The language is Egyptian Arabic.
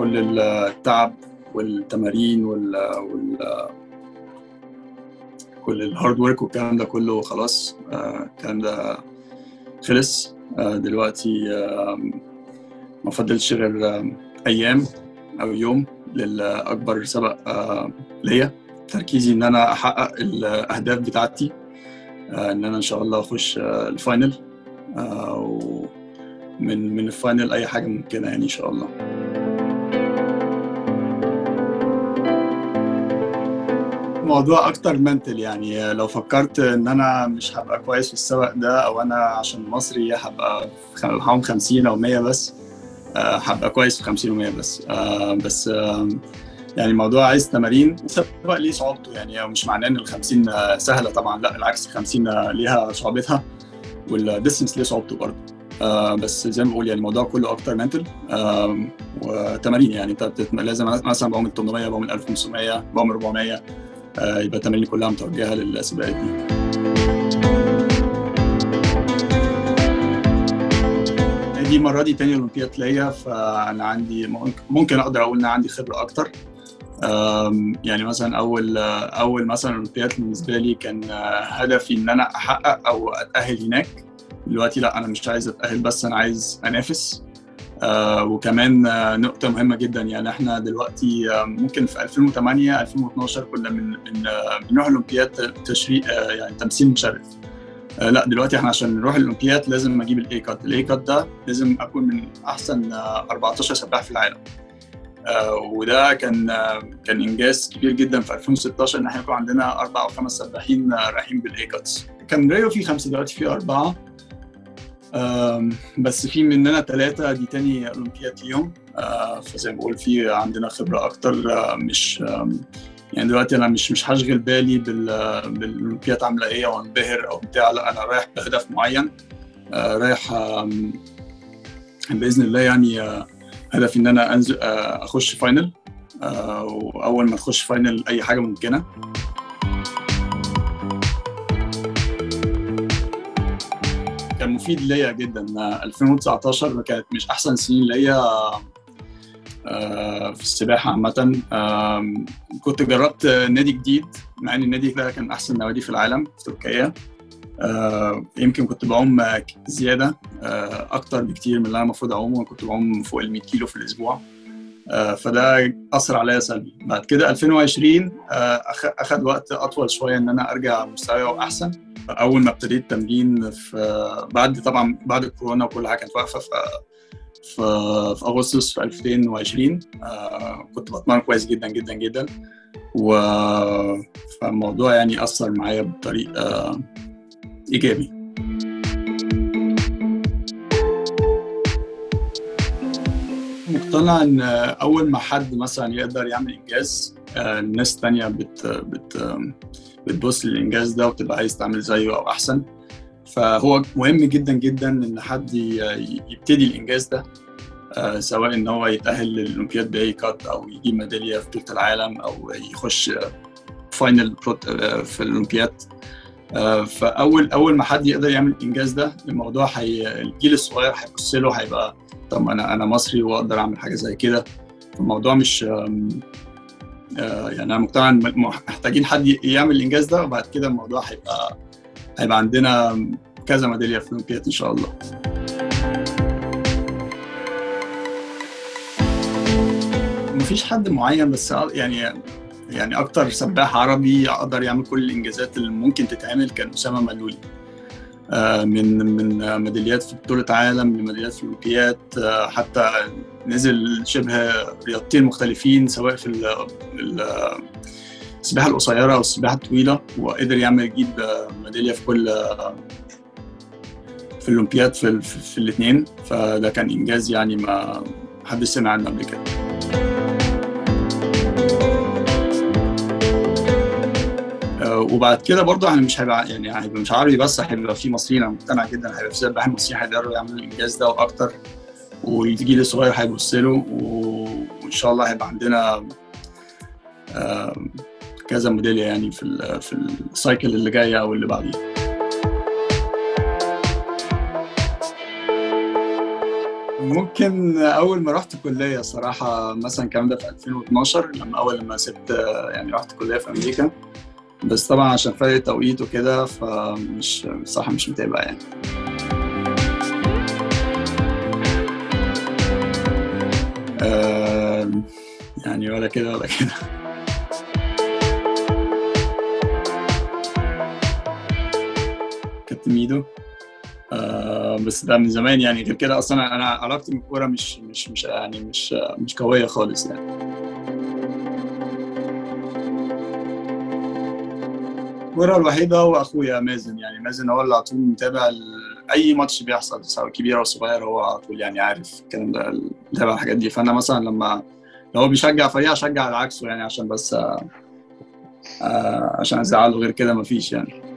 كل التعب والتمارين وال, وال... كل الهارد ورك والكلام ده كله خلاص الكلام ده خلص دلوقتي ما فضلش غير ايام او يوم للاكبر سبق ليا تركيزي ان انا احقق الاهداف بتاعتي ان انا ان شاء الله اخش الفاينل ومن من الفاينل اي حاجه ممكنه يعني ان شاء الله الموضوع اكتر منتل يعني لو فكرت ان انا مش هبقى كويس في السبق ده او انا عشان مصري هبقى معاهم 50 او 100 بس هبقى كويس في 50 و100 بس بس يعني الموضوع عايز تمارين السبق ليه صعوبته يعني مش معناه ان ال 50 سهله طبعا لا العكس ال 50 ليها صعوبتها والديستنس ليه صعوبته برضه آه بس زي ما بقول يعني الموضوع كله اكتر منتل آه وتمارين يعني انت لازم مثلا بعوم ال 800 بعوم ال 1500 بعوم 400 آه يبقى التمارين كلها متوجهه للسباقات دي دي المره دي تاني اولمبياد ليا فانا عندي ممكن اقدر اقول ان عندي خبره اكتر يعني مثلا اول اول مثلا اولمبياد بالنسبه لي كان هدفي ان انا احقق او اتاهل هناك دلوقتي لا انا مش عايز اتاهل بس انا عايز انافس آه وكمان نقطة مهمة جدا يعني احنا دلوقتي ممكن في 2008 2012 كنا من من بنروح الاولمبياد تشريق آه يعني تمثيل مشرف آه لا دلوقتي احنا عشان نروح الاولمبياد لازم اجيب الاي كات الاي كات ده لازم اكون من احسن 14 سباح في العالم آه وده كان آه كان انجاز كبير جدا في 2016 ان احنا يكون عندنا اربع او خمس سباحين رايحين بالاي كاتس كان ريو في خمسه دلوقتي في اربعه آه بس في مننا ثلاثه دي تاني اولمبياد ليهم فزي ما بقول في عندنا خبره اكتر مش يعني دلوقتي انا مش مش هشغل بالي بالاولمبياد عامله ايه او انبهر او بتاع لا انا رايح بهدف معين رايح باذن الله يعني هدفي ان انا انزل اخش فاينل واول ما تخش فاينل اي حاجه ممكنه كان مفيد ليا جدا 2019 كانت مش احسن سنين ليا في السباحه عامه كنت جربت نادي جديد مع ان النادي ده كان احسن نوادي في العالم في تركيا يمكن كنت بعوم زياده اكتر بكتير من اللي انا المفروض اعومه كنت بعوم فوق ال 100 كيلو في الاسبوع فده اثر عليا سلبي بعد كده 2020 اخذ وقت اطول شويه ان انا ارجع مستواي احسن اول ما ابتديت تمرين في بعد طبعا بعد الكورونا وكل حاجه كانت واقفه ف في في اغسطس في 2020 آه كنت بتمرن كويس جدا جدا جدا و فالموضوع يعني اثر معايا بطريقه آه ايجابي مقتنع ان اول ما حد مثلا يقدر يعمل انجاز آه الناس تانية بت بت بتبص للانجاز ده وبتبقى عايز تعمل زيه او احسن فهو مهم جدا جدا ان حد يبتدي الانجاز ده آه سواء ان هو يتاهل للاولمبياد باي كات او يجيب ميداليه في بطوله العالم او يخش فاينل في الاولمبياد آه فاول اول ما حد يقدر يعمل الانجاز ده الموضوع هي الجيل الصغير هيبص له هيبقى طب انا انا مصري واقدر اعمل حاجه زي كده الموضوع مش آه يعني انا مقتنع ان محتاجين حد يعمل الانجاز ده وبعد كده الموضوع هيبقى هيبقى عندنا كذا ميداليه في الاولمبياد ان شاء الله مفيش حد معين بس يعني يعني اكتر سباح عربي قدر يعمل كل الانجازات اللي ممكن تتعمل كان اسامه ملولي من من ميداليات في بطوله عالم لميداليات في الاولمبياد حتى نزل شبه رياضتين مختلفين سواء في السباحه القصيره او السباحه الطويله وقدر يعمل يجيب ميداليه في كل في الاولمبياد في, في, في الاثنين فده كان انجاز يعني ما حدش سمع عنه قبل كده وبعد كده برضه احنا مش هيبقى يعني هيبقى مش عربي بس هيبقى في مصريين انا مقتنع جدا هيبقى في سباحين مصريين هيقدروا يعملوا الانجاز ده واكتر والجيل الصغير هيبص له وان شاء الله هيبقى عندنا كذا ميداليه يعني في ال في السايكل اللي جايه او اللي بعديه ممكن اول ما رحت كليه الصراحه مثلا الكلام ده في 2012 لما اول لما سبت يعني رحت كليه في امريكا بس طبعا عشان فرق التوقيت وكده فمش صح مش متابع يعني آه، يعني ولا كده ولا كده كابتن ميدو آه بس ده من زمان يعني غير كده اصلا انا علاقتي بالكوره مش مش مش يعني مش مش قويه خالص يعني الكوره الوحيده هو اخويا مازن يعني مازن هو اللي على طول متابع اي ماتش بيحصل سواء كبير او صغير هو على طول يعني عارف الكلام ده متابع الحاجات دي فانا مثلا لما لو هو بيشجع فريق اشجع على عكسه يعني عشان بس آه آه عشان ازعله غير كده مفيش يعني